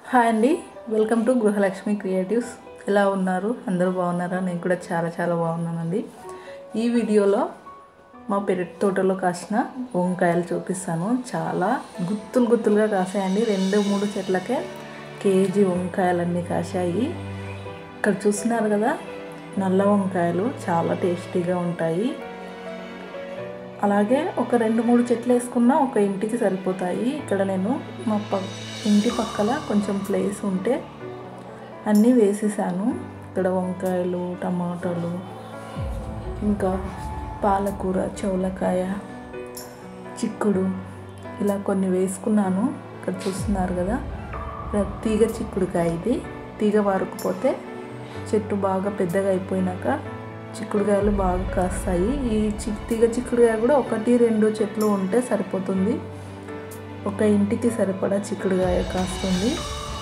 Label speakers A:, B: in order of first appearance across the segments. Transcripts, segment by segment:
A: hi అండి welcome to Gruhalakshmi creatives ఎలా ఉన్నారు అందరూ బాగున్నారా నేను కూడా చాలా చాలా బాగున్నానండి ఈ వీడియోలో మా పెరటి తోటలో కాసిన వంకాయలు చూపిస్తాను చాలా గుత్తులు గుత్తులుగా కాసాయండి రెండు మూడు చెట్లకే కేజీ వంకాయలన్నీ కాశాయి ఇక్కడ చూస్తున్నారు కదా నల్ల వంకాయలు చాలా టేస్టీగా ఉంటాయి అలాగే ఒక రెండు మూడు చెట్లు వేసుకున్నా ఒక ఇంటికి సరిపోతాయి ఇక్కడ నేను మా ప ఇంటి పక్కల కొంచెం ప్లేస్ ఉంటే అన్నీ వేసేసాను ఇక్కడ వంకాయలు టమాటాలు ఇంకా పాలకూర చౌలకాయ చిక్కుడు ఇలా కొన్ని వేసుకున్నాను ఇక్కడ చూస్తున్నారు కదా తీగ చిక్కుడుకాయ ఇది తీగ వారుకుపోతే చెట్టు బాగా పెద్దగా అయిపోయినాక చిక్కుడుకాయలు బాగా కాస్తాయి ఈ చి తీగ చిక్కుడుకాయ కూడా ఒకటి రెండు చెట్లు ఉంటే సరిపోతుంది ఒక ఇంటికి సరిపడా చిక్కుడుకాయ కాస్తుంది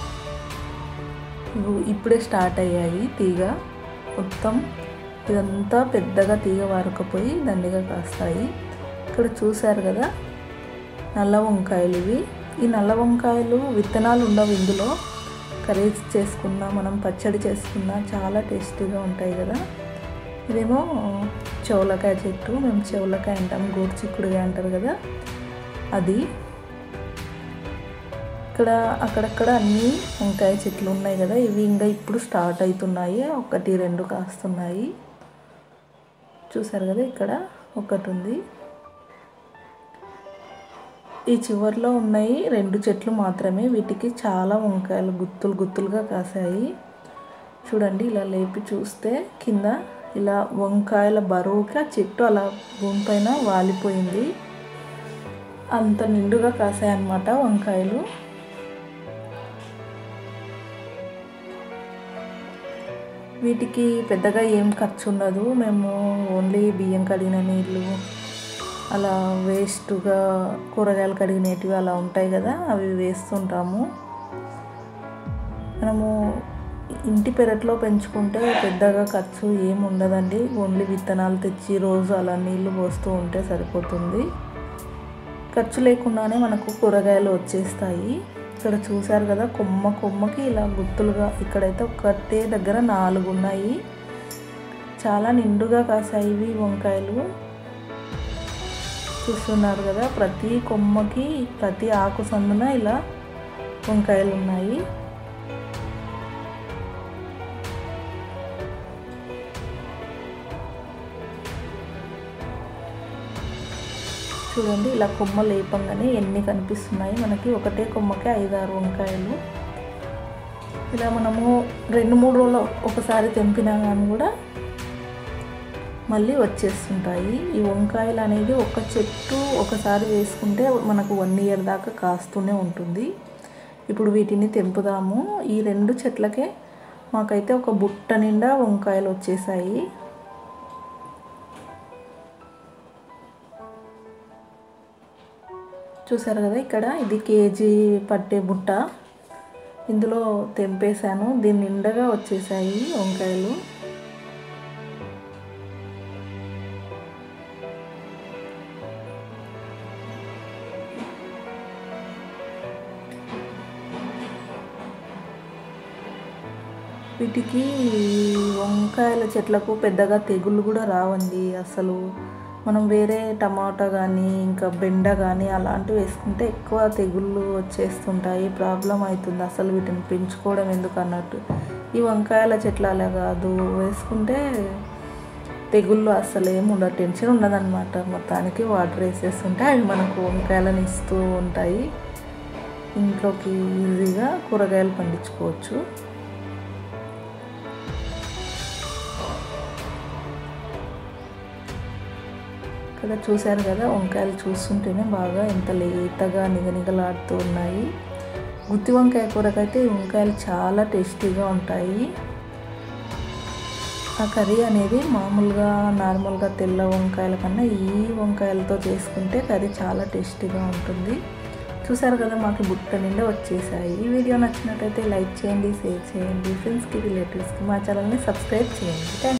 A: ఇప్పుడే స్టార్ట్ అయ్యాయి తీగ మొత్తం ఇదంతా పెద్దగా తీగ వారకపోయి దండిగా కాస్తాయి ఇక్కడ చూశారు కదా నల్ల వంకాయలు ఇవి ఈ నల్ల వంకాయలు విత్తనాలు ఉండవు ఇందులో కర్రీ చేసుకున్నా మనం పచ్చడి చేసుకున్నా చాలా టేస్టీగా ఉంటాయి కదా ఇదేమో చౌలకాయ చెట్టు మేము చౌలకాయ అంటాం గోరు చిక్కుడుగా అంటారు కదా అది ఇక్కడ అక్కడక్కడ అన్ని వంకాయ చెట్లు ఉన్నాయి కదా ఇవి ఇంకా ఇప్పుడు స్టార్ట్ అవుతున్నాయి ఒకటి రెండు కాస్తున్నాయి చూసారు కదా ఇక్కడ ఒకటి ఉంది ఈ చివరిలో ఉన్నాయి రెండు చెట్లు మాత్రమే వీటికి చాలా వంకాయలు గుత్తులు గుత్తులుగా కాసాయి చూడండి ఇలా లేపి చూస్తే కింద ఇలా వంకాయల బరువుగా చెట్టు అలా భూమి పైన వాలిపోయింది అంత నిండుగా కాసాయన్నమాట వంకాయలు వీటికి పెద్దగా ఏం ఖర్చు ఉండదు మేము ఓన్లీ బియ్యం కడిగిన నీళ్ళు అలా వేస్ట్గా కూరగాయలు కడిగినవి అలా ఉంటాయి కదా అవి వేస్తుంటాము మనము ఇంటి పెరట్లో పెంచుకుంటే పెద్దగా ఖర్చు ఏమి ఉండదండి ఓన్లీ విత్తనాలు తెచ్చి రోజు అలా నీళ్లు పోస్తూ ఉంటే సరిపోతుంది ఖర్చు లేకుండానే మనకు కూరగాయలు వచ్చేస్తాయి ఇక్కడ చూశారు కదా కొమ్మ కొమ్మకి ఇలా గుత్తులుగా ఇక్కడైతే ఒకటే దగ్గర నాలుగు ఉన్నాయి చాలా నిండుగా కాసాయి ఇవి వంకాయలు చూస్తున్నారు కదా ప్రతి కొమ్మకి ప్రతి ఆకు సందున ఇలా వంకాయలు ఉన్నాయి చూడండి ఇలా కొమ్మ లేపంగానే ఎన్ని కనిపిస్తున్నాయి మనకి ఒకటే కొమ్మకే ఐదారు వంకాయలు ఇలా మనము రెండు మూడు రోజులు ఒకసారి తెంపినా కానీ కూడా మళ్ళీ వచ్చేస్తుంటాయి ఈ వంకాయలు అనేది ఒక చెట్టు ఒకసారి వేసుకుంటే మనకు వన్ ఇయర్ దాకా కాస్తూనే ఉంటుంది ఇప్పుడు వీటిని తెంపుదాము ఈ రెండు చెట్లకే మాకైతే ఒక బుట్ట నిండా వంకాయలు వచ్చేసాయి చూసారు కదా ఇక్కడ ఇది కేజీ పట్టే బుట్ట ఇందులో తెంపేశాను దీని నిండగా వచ్చేసాయి వంకాయలు వీటికి వంకాయల చెట్లకు పెద్దగా తెగుళ్ళు కూడా రావండి అసలు మనం వేరే టమాటా కానీ ఇంకా బెండ కానీ అలాంటివి వేసుకుంటే ఎక్కువ తెగుళ్ళు వచ్చేస్తుంటాయి ప్రాబ్లం అవుతుంది అసలు వీటిని పెంచుకోవడం ఎందుకు అన్నట్టు ఈ వంకాయల చెట్లు అలా కాదు వేసుకుంటే తెగుళ్ళు అసలు ఏమి ఉండదు టెన్షన్ ఉండదన్నమాట మొత్తానికి వాటర్ వేసేస్తుంటే అవి మనకు వంకాయలను ఇస్తూ ఉంటాయి ఇంట్లోకి ఈజీగా కూరగాయలు పండించుకోవచ్చు ఇక్కడ చూశారు కదా వంకాయలు చూస్తుంటేనే బాగా ఎంత లేతగా నిగనిగలాడుతూ ఉన్నాయి గుత్తి వంకాయ కూరకైతే ఈ వంకాయలు చాలా టేస్టీగా ఉంటాయి ఆ కర్రీ అనేది మామూలుగా నార్మల్గా తెల్ల వంకాయల కన్నా ఈ వంకాయలతో చేసుకుంటే కర్రీ చాలా టేస్టీగా ఉంటుంది చూసారు కదా మాకు బుట్ట నిండా వచ్చేసాయి ఈ వీడియో నచ్చినట్టయితే లైక్ చేయండి షేర్ చేయండి ఫ్రెండ్స్కి రిలేటివ్స్కి మా ఛానల్ని సబ్స్క్రైబ్ చేయండి థ్యాంక్